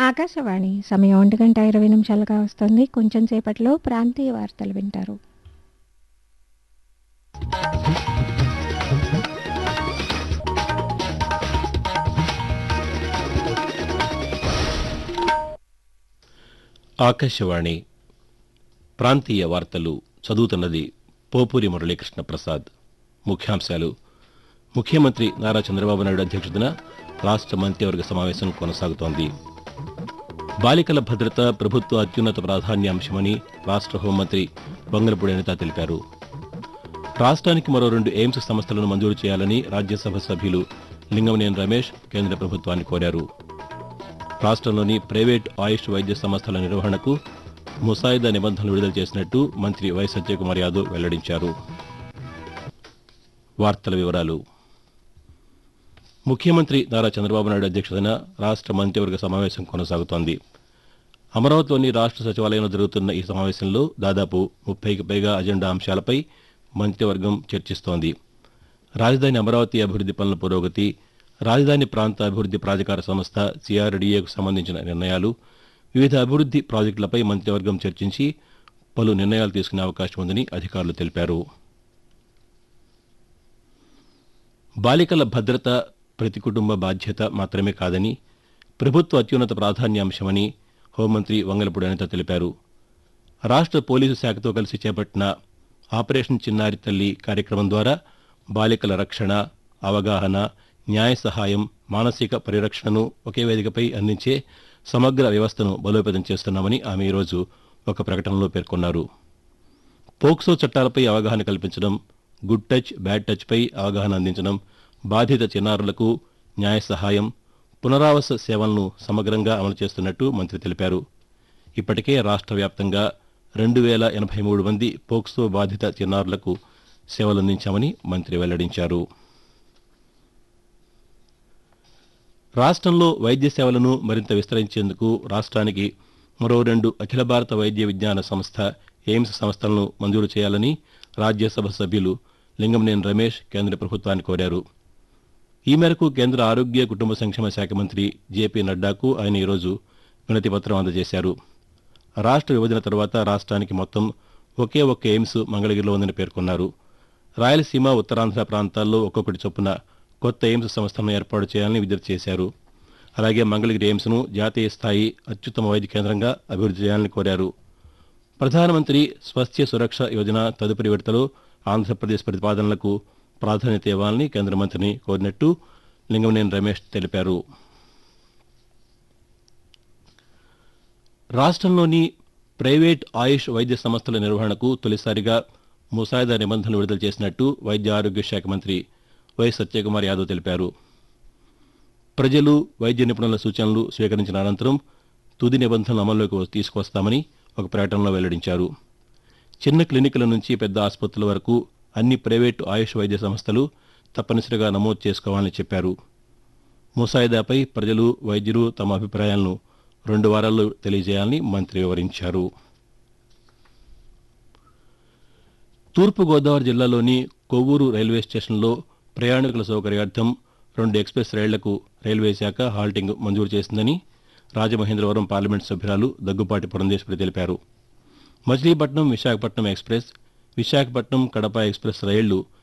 ఆకాశవాణి సమయం ఒంటి గంట ఇరవై నిమిషాలుగా వస్తుంది కొంచెం సేపట్లో ప్రాంతీయ వార్తలు వింటారు ఆకాశవాణి ప్రాంతీయ వార్తలు చదువుతున్నది పోపూరి మురళీకృష్ణ ప్రసాద్ ముఖ్యాంశాలు ముఖ్యమంత్రి నారా చంద్రబాబు నాయుడు అధ్యక్షతన రాష్ట్ర మంత్రివర్గ సమావేశం కొనసాగుతోంది బాలికల భద్రత ప్రభుత్వ అత్యున్నత ప్రాధాన్యాంశమని రాష్ట్ర హోంమంత్రి బంగలపూడి అనిత తెలిపారు రాష్ట్రానికి మరో రెండు ఎయిమ్స్ సంస్థలను మంజూరు చేయాలని రాజ్యసభ సభ్యులు లింగమనేని రమేష్ కేంద్ర ప్రభుత్వాన్ని కోరారు రాష్ట్రంలోని ప్రైవేట్ ఆయుష్ వైద్య సంస్థల నిర్వహణకు ముసాయిదా నిబంధనలు విడుదల చేసినట్టు మంత్రి వై సత్యకుమార్ యాదవ్ వెల్లడించారు వార్తల వివరాలు ముఖ్యమంత్రి నారా చంద్రబాబు నాయుడు అధ్యక్షతన రాష్ట్ర మంత్రివర్గ సమావేశం కొనసాగుతోంది అమరావతిలోని రాష్ట్ర సచివాలయంలో జరుగుతున్న ఈ సమావేశంలో దాదాపు ముప్పైకి పైగా అజెండా అంశాలపై మంత్రివర్గం చర్చిస్తోంది రాజధాని అమరావతి అభివృద్ది పనుల పురోగతి రాజధాని ప్రాంత అభివృద్ది ప్రాధికార సంస్థ సిఆర్డీఏకు సంబంధించిన నిర్ణయాలు వివిధ అభివృద్ది ప్రాజెక్టులపై మంత్రివర్గం చర్చించి పలు నిర్ణయాలు తీసుకునే అవకాశం ఉందని అధికారులు తెలిపారు బాలికల భద్రత ప్రతి కుటుంబ బాధ్యత మాత్రమే కాదని ప్రభుత్వ అత్యున్నత ప్రాధాన్యాంశమని హోంమంత్రి వంగలపూడి అనిత తెలిపారు రాష్ట్ర పోలీసు శాఖతో కలిసి చేపట్టిన ఆపరేషన్ చిన్నారి తల్లి కార్యక్రమం ద్వారా బాలికల రక్షణ అవగాహన న్యాయ సహాయం మానసిక పరిరక్షణను ఒకే వేదికపై అందించే సమగ్ర వ్యవస్థను బలోపేతం చేస్తున్నామని ఆమె ఈరోజు ఒక ప్రకటనలో పేర్కొన్నారు పోక్సో చట్టాలపై అవగాహన కల్పించడం గుడ్ టచ్ బ్యాడ్ టచ్పై అవగాహన అందించడం బాధిత చిన్నారులకు న్యాయ సహాయం పునరావాస సేవలను సమగ్రంగా అమలు చేస్తున్నట్టు మంత్రి తెలిపారు ఇప్పటికే రాష్ట్ర వ్యాప్తంగా రెండు వేల ఎనభై మూడు మంది పోక్సో బాధిత చిన్నారులకు సేవలందించామని మంత్రి వెల్లడించారు రాష్ట్రంలో వైద్య సేవలను మరింత విస్తరించేందుకు రాష్ట్రానికి మరో రెండు అఖిల భారత వైద్య విజ్ఞాన సంస్థ ఎయిమ్స్ సంస్థలను మంజూరు చేయాలని రాజ్యసభ సభ్యులు లింగంనేని రమేష్ కేంద్ర ప్రభుత్వాన్ని కోరారు ఈ మేరకు కేంద్ర ఆరోగ్య కుటుంబ సంక్షేమ శాఖ మంత్రి జేపీ నడ్డాకు ఆయన ఈరోజు వినతి పత్రం అందజేశారు రాష్ట్ర విభజన తర్వాత రాష్ట్రానికి మొత్తం ఒకే ఒక్క ఎయిమ్స్ మంగళగిరిలో ఉందని పేర్కొన్నారు రాయలసీమ ఉత్తరాంధ్ర ప్రాంతాల్లో ఒక్కొక్కటి చొప్పున కొత్త ఎయిమ్స్ సంస్థలను ఏర్పాటు చేయాలని విజ్ఞప్తి చేశారు అలాగే మంగళగిరి ఎయిమ్స్ను జాతీయ స్థాయి అత్యుత్తమ వైద్య కేంద్రంగా అభివృద్ధి చేయాలని కోరారు ప్రధానమంత్రి స్వస్థ్య సురక్ష యోజన తదుపరి విడతలో ఆంధ్రప్రదేశ్ ప్రతిపాదనలకు ప్రాధాన్యత ఇవ్వాలని కేంద్ర మంత్రిని కోరినట్టు లింగమనేని రమేష్ తెలిపారు రాష్ట్రంలోని ప్రైవేట్ ఆయుష్ వైద్య సంస్థల నిర్వహణకు తొలిసారిగా ముసాయిదా నిబంధనలు విడుదల చేసినట్టు వైద్య ఆరోగ్య శాఖ మంత్రి వై సత్యకుమార్ యాదవ్ తెలిపారు ప్రజలు వైద్య నిపుణుల సూచనలు స్వీకరించిన అనంతరం తుది నిబంధనలు అమల్లోకి తీసుకొస్తామని ఒక ప్రకటనలో వెల్లడించారు చిన్న క్లినిక్ల నుంచి పెద్ద ఆసుపత్రుల వరకు అన్ని ప్రైవేటు ఆయుష్ వైద్య సంస్థలు తప్పనిసరిగా నమోదు చేసుకోవాలని చెప్పారు ముసాయిదాపై ప్రజలు వైద్యులు తమ అభిప్రాయాలను రెండు వారాల్లో తెలియజేయాలని మంత్రి వివరించారు తూర్పుగోదావరి జిల్లాలోని కొవ్వూరు రైల్వే స్టేషన్లో ప్రయాణికుల సౌకర్యార్థం రెండు ఎక్స్ప్రెస్ రైళ్లకు రైల్వే శాఖ హాల్టింగ్ మంజూరు చేసిందని రాజమహేంద్రవరం పార్లమెంట్ సభ్యురాలు దగ్గుపాటి పురంధేశ్వరి తెలిపారు మచిలీపట్నం విశాఖపట్నం ఎక్స్ప్రెస్ విశాఖపట్నం కడప ఎక్స్ప్రెస్ రైళ్లు